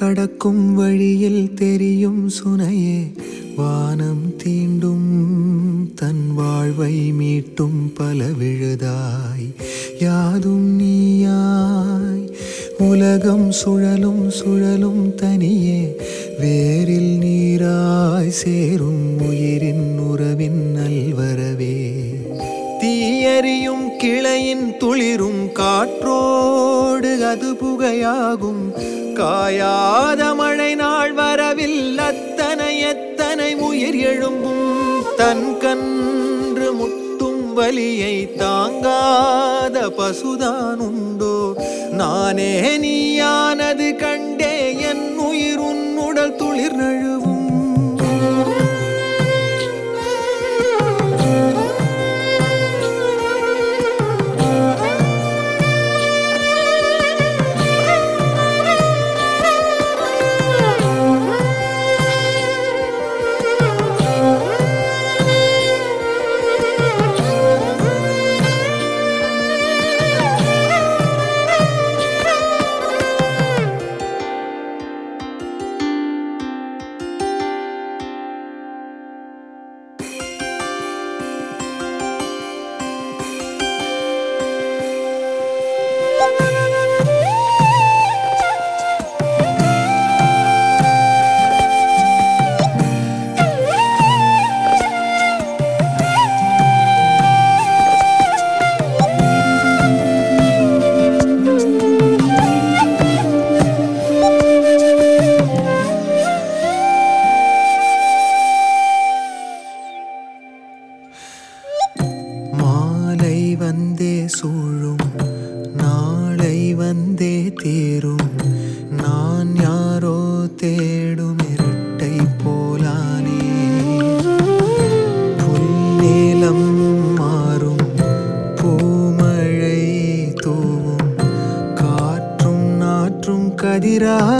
கடக்கும் வழியில் தெரியும் சுனையே வானம் தீண்டும் தன் வாழ்வை மீட்டும் பல விழுதாய் யாதும் நீயாய் உலகம் சுழலும் சுழலும் தனியே வேரில் நீராய் சேரும் உயிரின் உறவின் நல்வரவே தீயறியும் கிளையின் துளிரும் காற்றோடு அது புகையாகும் காயாத மழை நாள் வரவில் அத்தனை எத்தனை உயிர் எழும்பும் தன் கன்று முட்டும் வலியை தாங்காத பசுதான் உண்டோ நானே நீயானது கண்டே என் உயிர் உன்னுடல் துளிர் நழுவும் மாலை வந்தே சூழும் நாளை வந்தே தேரும் நான் யாரோ தேடும் இரட்டை போலானே புல்நீலம் மாறும் பூமழை தூவும் காற்றும் நாற்றும் கதிரா